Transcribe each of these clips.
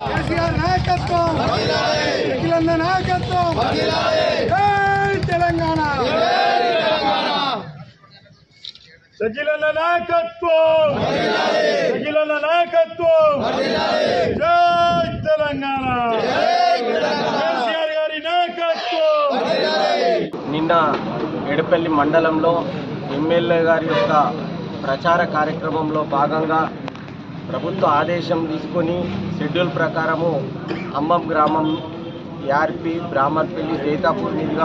కేసీఆర్ నాయకత్వం అఖిలంద నాయకత్వం జై తెలంగాణ సజిలన్న నాయకత్వం సజిలన్న నాయకత్వం జై తెలంగాణ కేసీఆర్ గారి నాయకత్వం నిన్న ఎడపల్లి మండలంలో ఎమ్మెల్యే గారి యొక్క ప్రచార కార్యక్రమంలో భాగంగా ప్రభుత్వ ఆదేశం తీసుకొని షెడ్యూల్ ప్రకారము అమ్మం గ్రామం యార్పి బ్రాహ్మణపల్లి జైతాపూర్ మీదుగా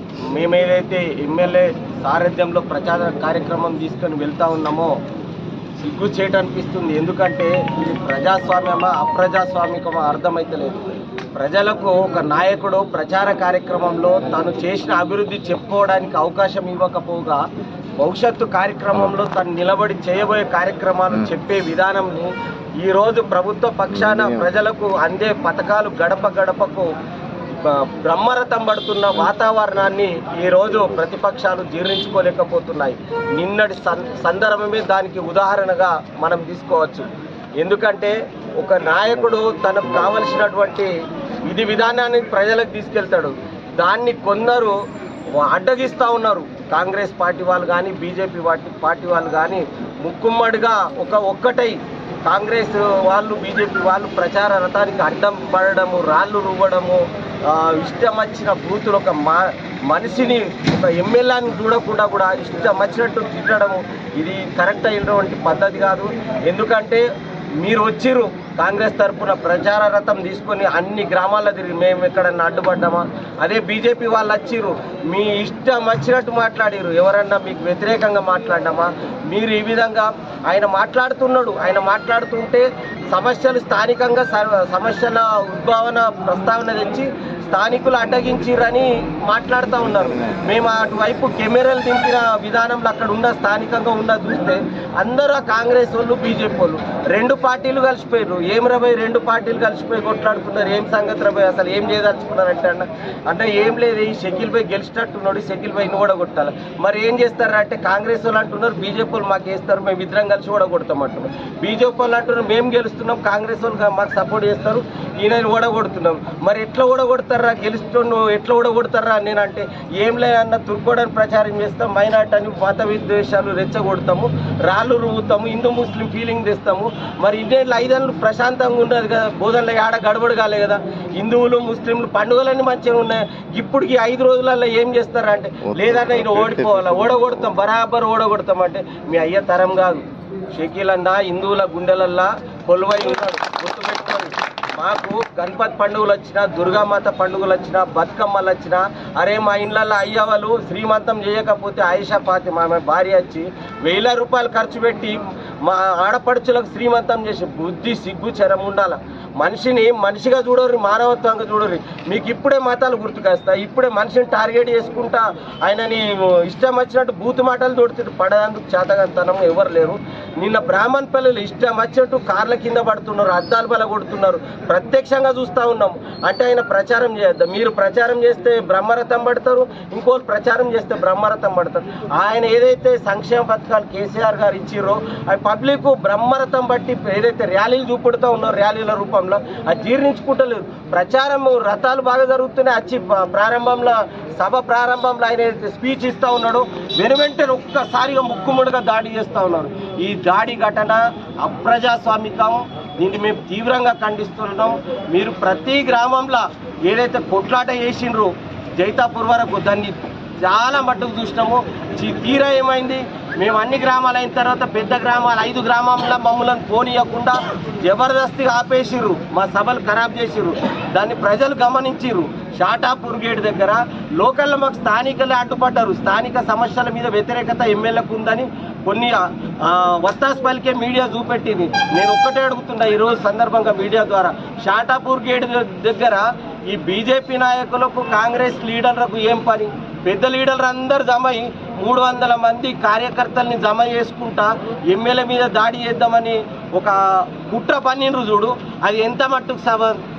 మేమేదైతే ఎమ్మెల్యే సారథ్యంలో ప్రచార కార్యక్రమం తీసుకొని వెళ్తా ఉన్నామో సిగ్గు చేయట అనిపిస్తుంది ఎందుకంటే ఇది ప్రజాస్వామ్యమా అప్రజాస్వామికమా అర్థమైతలేదు ప్రజలకు ఒక నాయకుడు ప్రచార కార్యక్రమంలో తను చేసిన అభివృద్ధి చెప్పుకోవడానికి అవకాశం ఇవ్వకపోగా భవిష్యత్తు కార్యక్రమంలో తను నిలబడి చేయబోయే కార్యక్రమాలు చెప్పే విధానంని ఈరోజు ప్రభుత్వ పక్షాన ప్రజలకు అందే పథకాలు గడప గడపకు బ- బ్రహ్మరథం పడుతున్న వాతావరణాన్ని ఈరోజు ప్రతిపక్షాలు జీర్ణించుకోలేకపోతున్నాయి నిన్నటి సం- సందర్భమే దానికి ఉదాహరణగా మనం తీసుకోవచ్చు ఎందుకంటే ఒక నాయకుడు తనకు కావలసినటువంటి విధి విధానాన్ని ప్రజలకు తీసుకెళ్తాడు దాన్ని కొందరు అడ్డగిస్తూ ఉన్నారు కాంగ్రెస్ పార్టీ వాళ్ళు కానీ బీజేపీ పార్టీ పార్టీ వాళ్ళు కానీ ముక్కుమ్మడిగా ఒక ఒక్కటై కాంగ్రెస్ వాళ్ళు బీజేపీ వాళ్ళు ప్రచార రథానికి అడ్డం పడడము రాళ్ళు రువ్వడము ఆ, ఇష్టం వచ్చిన బూతులు ఒక మా మనిషిని ఒక ఎమ్మెల్యేని చూడకుండా కూడా ఇష్టం వచ్చినట్టు తిట్టడము ఇది కరెక్ట్ అయినటువంటి పద్ధతి కాదు ఎందుకంటే మీరు వచ్చిర్రు కాంగ్రెస్ తరఫున ప్రచార రథం తీసుకొని అన్ని గ్రామాల్లో తిరిగి మేము ఎక్కడన్నా అడ్డుపడ్డామా అదే బీజేపీ వాళ్ళు వచ్చిర్రు మీ ఇష్టం వచ్చినట్టు మాట్లాడిరు ఎవరన్నా మీకు వ్యతిరేకంగా మాట్లాడ్డామా మీరు ఈ విధంగా ఆయన మాట్లాడుతున్నాడు ఆయన మాట్లాడుతుంటే సమస్యలు స్థానికంగా స- సమస్యల ఉద్భవన ప్రస్తావన తెచ్చి స్థానికులు అడ్డగించిరని మాట్లాడుతూ ఉన్నారు మేము అటువైపు కెమెరాలు దింపిన విధానంలో అక్కడ ఉన్న స్థానికంగా ఉన్న చూస్తే అందరూ ఆ కాంగ్రెస్ వాళ్ళు బీజేపీ వాళ్ళు రెండు పార్టీలు కలిసిపోయారు ఏం రబాయ్ రెండు పార్టీలు కలిసిపోయి కొట్లాడుకున్నారు ఏం సంగతి రబాయ్ అసలు ఏం చేయదలుచుకున్నారంటే అన్న అంటే ఏం లేదు ఈ షకిల్ భాయ్ గెలిచినట్టున్నాడు షకిల్ భాయ్ కూడా కొట్టాలి మరి ఏం చేస్తారు అంటే కాంగ్రెస్ వాళ్ళు అంటున్నారు బీజేపీ వాళ్ళు మాకు వేస్తారు మేము ఇద్దరం కలిసి కూడా కొడతాం అంటున్నారు బీజేపీ వాళ్ళు అంటున్నారు మేము గెలుస్తున్నాం కాంగ్రెస్ వాళ్ళు మాకు సపోర్ట్ చేస్తారు ఈయన ఓడగొడుతున్నాం మరి ఎట్లా ఓడగొడతారా గెలుస్తుండు ఎట్లా ఓడగొడతారా అని నేనంటే ఏం లేదన్న తుర్కోడని ప్రచారం చేస్తాం మైనార్టీ అని మత విద్వేషాలు రెచ్చగొడతాము రాళ్ళు రువ్వుతాము హిందూ ముస్లిం ఫీలింగ్ తెస్తాము మరి ఇన్నేళ్ళు ఐదేళ్ళు ప్రశాంతంగా ఉండదు కదా బోధనలో ఏడ గడబడి కాలే కదా హిందువులు ముస్లింలు పండుగలన్నీ మంచిగా ఉన్నాయి ఇప్పుడు ఈ ఐదు రోజులలో ఏం చేస్తారంటే లేదన్నా ఇది ఓడిపోవాలా ఓడగొడతాం బరాబర్ ఓడగొడతాం అంటే మీ అయ్య తరం కాదు షకీల్ అన్న హిందువుల గుండెలల్లా కొలువై ఉన్నాడు గుర్తుపెట్టుకోండి మాకు గణపతి పండుగలు వచ్చినా దుర్గామాత పండుగలు వచ్చినా బతుకమ్మలు వచ్చినా అరే మా ఇళ్ళల్లో అయ్యవాళ్ళు శ్రీమంతం చేయకపోతే ఆయిషా పాతి మా భార్య వచ్చి వేల రూపాయలు ఖర్చు పెట్టి మా ఆడపడుచులకు శ్రీమంతం చేసి బుద్ధి సిగ్గు చెరం ఉండాల మనిషిని మనిషిగా చూడరు మానవత్వంగా చూడరు మీకు ఇప్పుడే మతాలు గుర్తుకొస్తాయి ఇప్పుడే మనిషిని టార్గెట్ చేసుకుంటా ఆయనని ఇష్టం వచ్చినట్టు బూతు మాటలు తోడుతుంటే పడేందుకు చేతగంతనం ఎవరు లేరు నిన్న బ్రాహ్మణ్ పిల్లలు ఇష్టం వచ్చినట్టు కార్ల కింద పడుతున్నారు అద్దాలు బల కొడుతున్నారు ప్రత్యక్షంగా చూస్తూ ఉన్నాం అంటే ఆయన ప్రచారం చేయొద్దు మీరు ప్రచారం చేస్తే బ్రహ్మరథం పడతారు ఇంకోరు ప్రచారం చేస్తే బ్రహ్మరథం పడతారు ఆయన ఏదైతే సంక్షేమ పథకాలు కేసీఆర్ గారు ఇచ్చిర్రో అవి పబ్లిక్ బ్రహ్మరథం బట్టి ఏదైతే ర్యాలీలు చూపెడుతూ ఉన్నారో ర్యాలీల రూపంలో అది జీర్ణించుకుంటలేదు ప్రచారం రథాలు బాగా జరుగుతున్నాయి వచ్చి ప- ప్రారంభంలో సభ ప్రారంభంలో ఆయన ఏదైతే స్పీచ్ ఇస్తా ఉన్నాడో వెనువెంటనే ఒక్కసారిగా ముక్కుముడిగా దాడి చేస్తా ఉన్నారు ఈ దాడి ఘటన అప్రజాస్వామికం దీన్ని మేము తీవ్రంగా ఖండిస్తున్నాం మీరు ప్రతి గ్రామంలో ఏదైతే కొట్లాట చేసిండ్రు జైతాపూర్ వరకు దాన్ని చాలా మట్టుకు చూసినాము చి- తీరా ఏమైంది మేము అన్ని గ్రామాలు అయిన తర్వాత పెద్ద గ్రామాలు ఐదు గ్రామాల మమ్మల్ని పోనీయకుండా జబర్దస్తిగా ఆపేసిర్రు మా సభలు ఖరాబ్ చేసిర్రు దాన్ని ప్రజలు గమనించిర్రు షాటాపూర్ గేట్ దగ్గర లోకల్లో మాకు స్థానికలే అడ్డుపడ్డారు స్థానిక సమస్యల మీద వ్యతిరేకత ఎమ్మెల్యేకు ఉందని కొన్ని ఆ, వత్తాస్ పలికే మీడియా చూపెట్టింది నేను ఒక్కటే అడుగుతున్నా ఈరోజు సందర్భంగా మీడియా ద్వారా షాటాపూర్ గేట్ దగ్గర ఈ బీజేపీ నాయకులకు కాంగ్రెస్ లీడర్లకు ఏం పని పెద్ద లీడర్లు అందరు జమ అయి మూడు వందల మంది కార్యకర్తల్ని జమ చేసుకుంటా ఎమ్మెల్యే మీద దాడి చేద్దామని ఒక కుట్ర పన్నిండ్రు చూడు అది ఎంత మట్టుకు సభ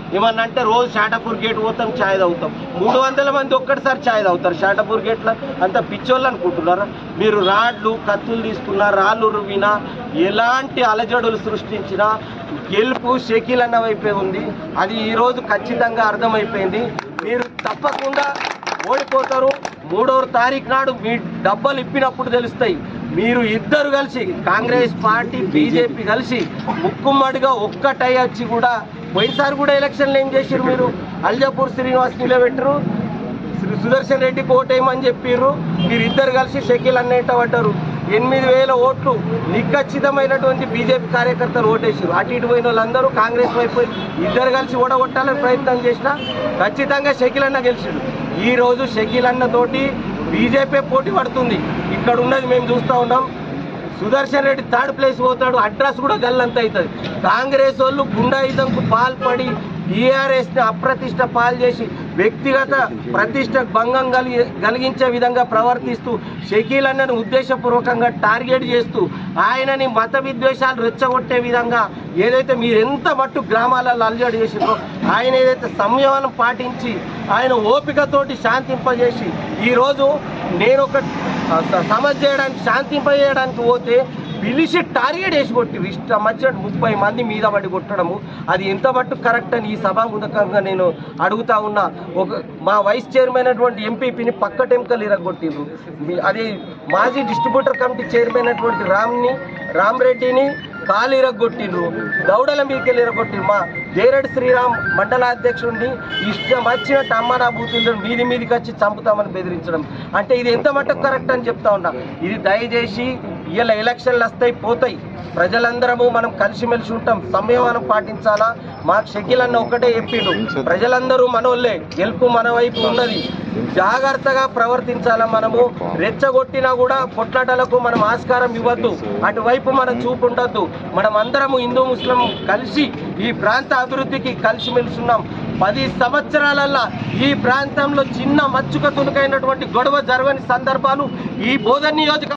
ఏమన్నా అంటే రోజు షాటాపూర్ గేట్ పోతాం ఛాయ్ తాగుతాం మూడు వందల మంది ఒక్కటిసారి ఛాయ్ తాగుతారు షాటాపూర్ గేట్లో అంత పిచ్చోళ్ళు అనుకుంటున్నారా మీరు రాడ్లు కత్తులు తీసుకున్నా రాళ్ళు రువినా ఎలాంటి అలజడులు సృష్టించినా గెలుపు షకీల్ అన్న వైపే ఉంది అది ఈరోజు ఖచ్చితంగా అర్థమైపోయింది మీరు తప్పకుండా ఓడిపోతారు మూడవ తారీఖు నాడు మీ డబ్బలు ఇప్పినప్పుడు తెలుస్తాయి మీరు ఇద్దరు కలిసి కాంగ్రెస్ పార్టీ బీజేపీ కలిసి ముక్కుమ్మడిగా ఒక్కటై వచ్చి కూడా పోయినసారి కూడా ఎలక్షన్లు ఏం చేశారు మీరు అల్జాపూర్ శ్రీనివాస్ నిలబెట్టరు శ్రీ సుదర్శన్ రెడ్డికి ఓటేయమని చెప్పిర్రు మీరు ఇద్దరు కలిసి షకీల్ అన్నేట పడ్డారు ఎనిమిది వేల ఓట్లు నిఖచ్చితమైనటువంటి బీజేపీ కార్యకర్తలు ఓటేసారు అటు ఇటు పోయిన వాళ్ళందరూ కాంగ్రెస్ వైపు ఇద్దరు కలిసి ఓడగొట్టాలని ప్రయత్నం చేసినా ఖచ్చితంగా షకీల్ అన్న గెలిచాడు ఈ రోజు షకీల్ అన్న తోటి బీజేపీ పోటీ పడుతుంది ఇక్కడ ఉన్నది మేము చూస్తూ ఉన్నాం సుదర్శన్ రెడ్డి థర్డ్ ప్లేస్ పోతాడు అడ్రస్ కూడా గల్లంత అవుతుంది కాంగ్రెస్ వాళ్ళు గుండాయుధంకు పాల్పడి టీఆర్ఎస్ ని అప్రతిష్ట పాలు చేసి వ్యక్తిగత ప్రతిష్ట భంగం కలిగి కలిగించే విధంగా ప్రవర్తిస్తూ షకీల్ అన్నను ఉద్దేశపూర్వకంగా టార్గెట్ చేస్తూ ఆయనని మత విద్వేషాలు రెచ్చగొట్టే విధంగా ఏదైతే మీరు ఎంత మట్టు గ్రామాలలో అలజడి చేసిందో ఆయన ఏదైతే సంయమనం పాటించి ఆయన ఓపికతోటి శాంతింపజేసి ఈరోజు నేను ఒక సమస్య చేయడానికి శాంతింపజేయడానికి పోతే పిలిచి టార్గెట్ వేసి కొట్టి ఇష్టం వచ్చినట్టు ముప్పై మంది మీద పడి కొట్టడము అది ఎంత మట్టు కరెక్ట్ అని ఈ సభాముఖంగా నేను అడుగుతా ఉన్నా ఒక మా వైస్ చైర్మన్ అటువంటి ఎంపీపీని పక్క టెంకలు ఇరగొట్టిండ్రు మీ- అది మాజీ డిస్ట్రిబ్యూటర్ కమిటీ చైర్మన్ అటువంటి రామ్ని రామరెడ్డిని కాలు ఇరగొట్టిండ్రు దౌడల మీదకి ఇరగొట్టిండ్రు మా జేరెడ్ శ్రీరామ్ మండల అధ్యక్షుడిని ఇష్టం వచ్చినట్టు అమ్మానా బూతులు మీది మీదికి వచ్చి చంపుతామని బెదిరించడం అంటే ఇది ఎంత మట్టుకు కరెక్ట్ అని చెప్తా ఉన్నా ఇది దయచేసి ఇలా ఎలక్షన్లు వస్తాయి పోతాయి ప్రజలందరము మనం కలిసిమెలిసి ఉంటాం సంయమనం పాటించాలా మాకు షకీల్ అన్న ఒక్కటే చెప్పిండు ప్రజలందరూ మనోళ్ళే గెలుపు మన వైపు ఉన్నది జాగ్రత్తగా ప్రవర్తించాలా మనము రెచ్చగొట్టినా కూడా కొట్లాటలకు మనం ఆస్కారం ఇవ్వద్దు అటువైపు మనం చూపు ఉండొద్దు మనం అందరము హిందూ ముస్లిం కలిసి ఈ ప్రాంత అభివృద్ధికి కలిసిమెలిసి ఉన్నాం పది సంవత్సరాలల్లా ఈ ప్రాంతంలో చిన్న మచ్చుక తునుకైనటువంటి గొడవ జరగని సందర్భాలు ఈ బోధన్ నియోజక